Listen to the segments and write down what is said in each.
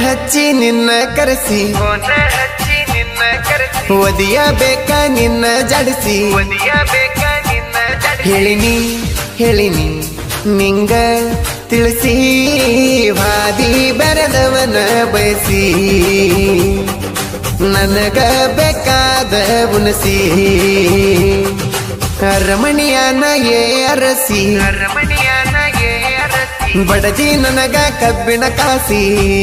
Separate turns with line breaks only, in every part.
ಹಚ್ಚಿ ನಿನ್ನ ಕರೆಸಿ
ಫೋನ ಹಚ್ಚಿ ನಿನ್ನ ಕರೆಸಿ
ಒದಿಯ ಬೇಕ ನಿನ್ನ ಜಡಿಸಿ
ಒದಿಯ ಬೇಕ ನಿನ್ನ ಜಡಿ
ಹೇಳಿನಿ ಹೇಳಿನಿ ನಿಂಗ ತಿಳಿಸಿ ವಾದಿ ಬೆರೆದವನ ಬಯಸಿ ನನಗ ಬೇಕಾದ ಉಣಸಿ ಅರಮಣಿಯನ ಏ ಅರಸಿ
ಅರಮನೆಯನಾಗೆ ಅರಸಿ
ಬಡದಿ ನನಗ ಕಬ್ಬಿಣ ಕಾಸಿ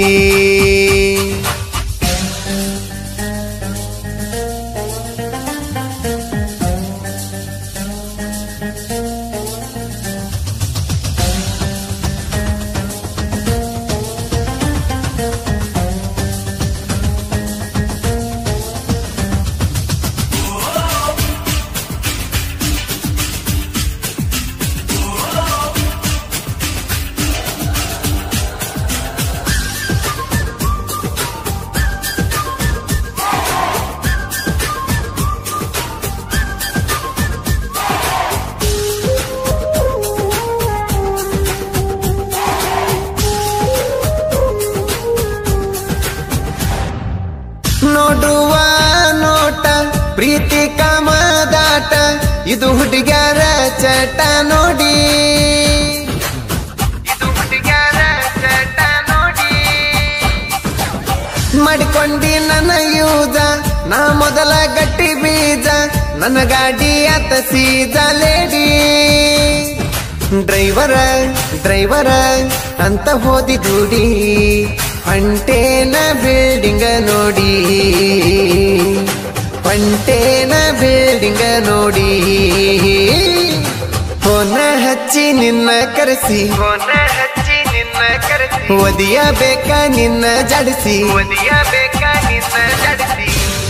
ನೋಡುವ ನೋಟ ಪ್ರೀತಿ ಕಾಮದಾಟ ಇದು ಹುಡುಗ್ಯಾರ ಚಟ ನೋಡಿ
ಇದು ಹುಡುಗ್ಯಾರ ಚಟ ನೋಡಿ
ಮಾಡಿಕೊಂಡಿ ನನ್ನ ಯೂಜ ನಾ ಮೊದಲ ಗಟ್ಟಿ ಬೀಜ ನನ್ನ ಗಾಡಿ ಆತ ಸೀದ ಲೇಡಿ ಡ್ರೈವರ ಡ್ರೈವರ ಅಂತ ಹೋದಿ ದುಡಿ ಹೊಂಟೇನ ಬಿಲ್ಡಿಂಗ ನೋಡಿ ಹೊಂಟೇನ ಬಿಲ್ಡಿಂಗ ನೋಡಿ ಫೋನ ಹಚ್ಚಿ ನಿನ್ನ ಕರೆಸಿ
ಫೋನ ಹಚ್ಚಿ ನಿನ್ನ ಕರೆಸಿ
ಒದಿಯ ಬೇಕ ನಿನ್ನ ಜಡಿಸಿ
ಒದಿಯ ಬೇಕ ನಿನ್ನ ಜಡಿಸಿ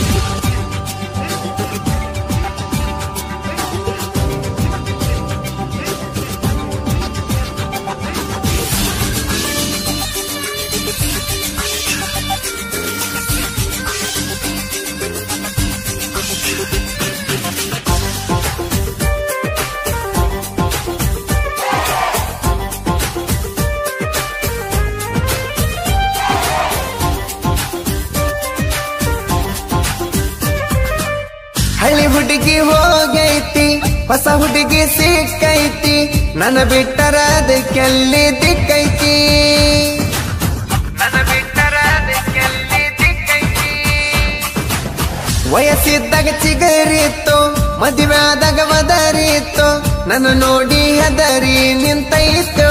ಹಳ್ಳಿ ಹುಡುಗಿ ಹೋಗೈತಿ ಹೊಸ ಹುಡುಗಿ ಸಿಕ್ಕೈತಿ ನನ್ನ ಬಿಟ್ಟರ ಅದಕ್ಕೆಲ್ಲಿ ದಿಕ್ಕೈತಿ
ನನ್ನ ಬಿಟ್ಟರ ಅದಕ್ಕೆಲ್ಲಿ ದಿಕ್ಕೈತಿ
ವಯಸ್ಸಿದ್ದಾಗ ಚಿಗರಿತ್ತು ಮದುವೆ ಆದಾಗ ವದರಿತ್ತು ನನ್ನ ನೋಡಿ ಹೆದರಿ ನಿಂತೈತು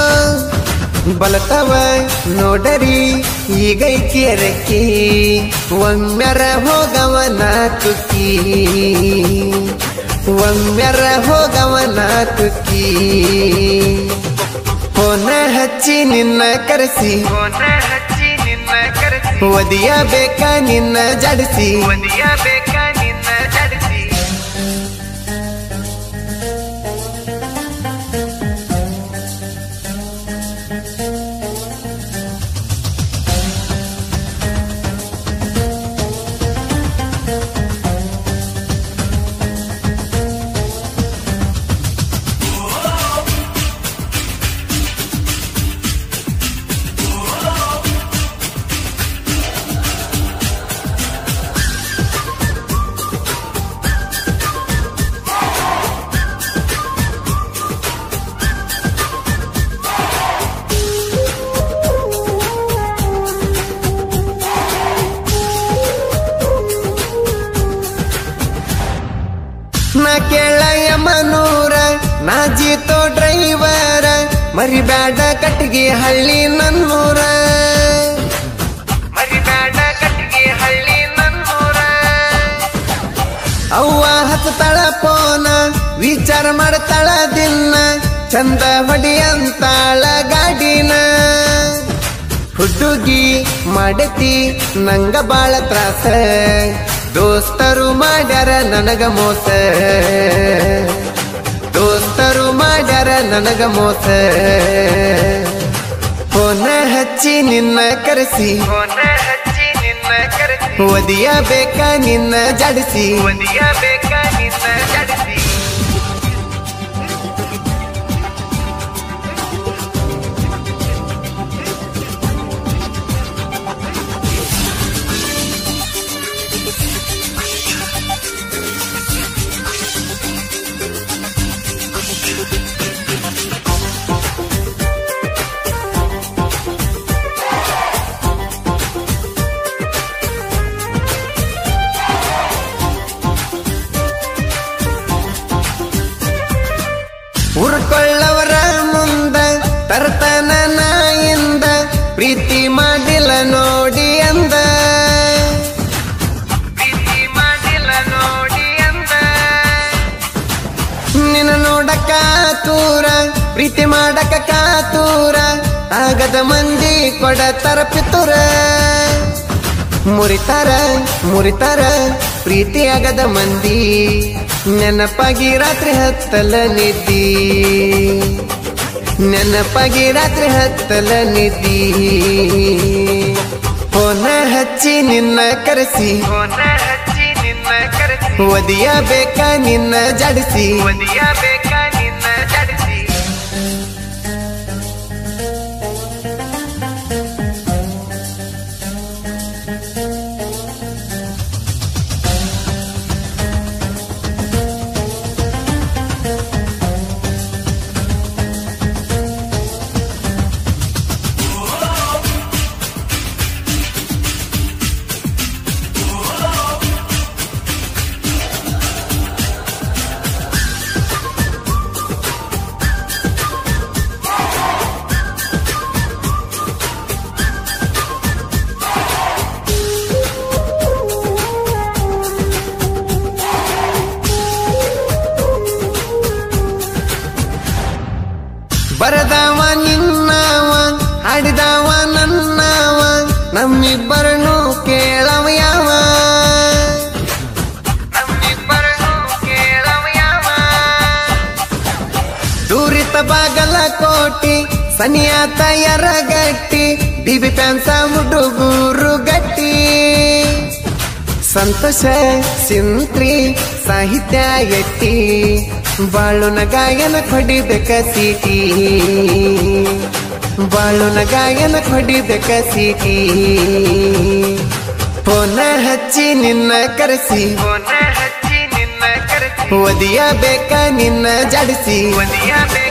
ಬಲತವ ನೋಡರಿ ಈಗೈತಿ ಎರಕ್ಕಿ ಒಮ್ಮೆರ ಹೋಗವನ ತುಕ್ಕಿ ಒಮ್ಮೆರ ಹೋಗವನ ತುಕ್ಕಿ ಫೋನ ಹಚ್ಚಿ ನಿನ್ನ ಕರೆಸಿ
ಫೋನ ಹಚ್ಚಿ ನಿನ್ನ ಕರೆಸಿ
ಒದಿಯ ಬೇಕ ನಿನ್ನ ಜಡಿಸಿ
ಒದಿಯ ಬೇಕ ನಿನ್ನ ಜಡಿಸಿ
ನಾ ಕೇಳಯ್ಯ ಮನೂರ ನಾ ಜೀತೋ ಡ್ರೈವರ ಮರಿಬ್ಯಾಡ ಕಟ್ಟಿಗೆ ಹಳ್ಳಿ ನನ್ನೂರ
ಮರಿಬೇಡ ಕಟ್ಟಿಗೆ ಹಳ್ಳಿ ನನ್ನೂರ
ಅವ್ವ ಹತ್ತತಾಳ ಪೋನ ವಿಚಾರ ಮಾಡ್ತಾಳ ದಿನ ಚಂದ ಹೊಡಿಯಂತಾಳ ಗಾಡಿನ ಹುಡುಗಿ ಮಾಡತಿ ನಂಗ ಬಾಳ ತ್ರಾಸ ದೋಸ್ತರು ಮಾಡ್ಯಾರ ನನಗ ಮೋಸ ದೋಸ್ತರು ಮಾಡ್ಯಾರ ನನಗ ಮೋಸ ಫೋನ ಹಚ್ಚಿ ನಿನ್ನ ಕರೆಸಿ
ಫೋನ ಹಚ್ಚಿ ನಿನ್ನ ಕರೆಸಿ
ಒದಿಯ ಬೇಕ ನಿನ್ನ ಜಡಿಸಿ
ಒದಿಯ ಬೇಕ ನಿನ್ನ ಜಡಿಸಿ
ಕಾತೂರ ಪ್ರೀತಿ ಮಾಡಕ ಕಾತೂರ ಆಗದ ಮಂದಿ ಕೊಡತರ ಪಿತುರ ಮುರಿತಾರ ಮುರಿತಾರ ಪ್ರೀತಿ ಆಗದ ಮಂದಿ ನೆನಪಾಗಿ ರಾತ್ರಿ ಹತ್ತಲ ನಿದ್ದಿ ನೆನಪಾಗಿ ರಾತ್ರಿ ಹತ್ತಲ ನಿದ್ದಿ ಫೋನ ಹಚ್ಚಿ ನಿನ್ನ ಕರೆಸಿ
ಫೋನ ಹಚ್ಚಿ ನಿನ್ನ ಕರೆಸಿ
ಒದಿಯ ಬೇಕ ನಿನ್ನ ಜಡಿಸಿ
ಒದಿಯ ಬೇಕ ನಿನ್ನ ಜಡಿಸಿ
ಬರದವ ನಿನ್ನವ ಹಾಡಿದವ ನನ್ನವ ನಮ್ಮಿಬ್ಬರನ್ನು ಕೇಳವ ಯಾವ
ನಮ್ಮಿಬ್ಬರನ್ನು ಕೇಳವ ಯಾವ
ದೂರಿತ ಬಾಗಲ ಕೋಟಿ ಸನಿಯಾತ ಯರಗಟ್ಟಿ ಬಿಬಿ ಪ್ಯಾನ್ಸ ಹುಡುಗೂರು ಗಟ್ಟಿ ಸಂತೋಷ ಸಿಂತ್ರಿ ಸಾಹಿತ್ಯ ಎಟ್ಟಿ ಬಾಳುನ ಗಾಯನ ಹೊಡಿಬೇಕ ಸೀಟಿ ಬಾಳುನ ಗಾಯನ ಹೊಡಿಬೇಕ ಸೀಟಿ ಫೋನ ಹಚ್ಚಿ ನಿನ್ನ ಕರೆಸಿ
ಫೋನ ಹಚ್ಚಿ ನಿನ್ನ ಕರೆಸಿ
ಒದಿಯ ಬೇಕ ನಿನ್ನ ಜಡಿಸಿ
ಒದಿಯ ಬೇಕ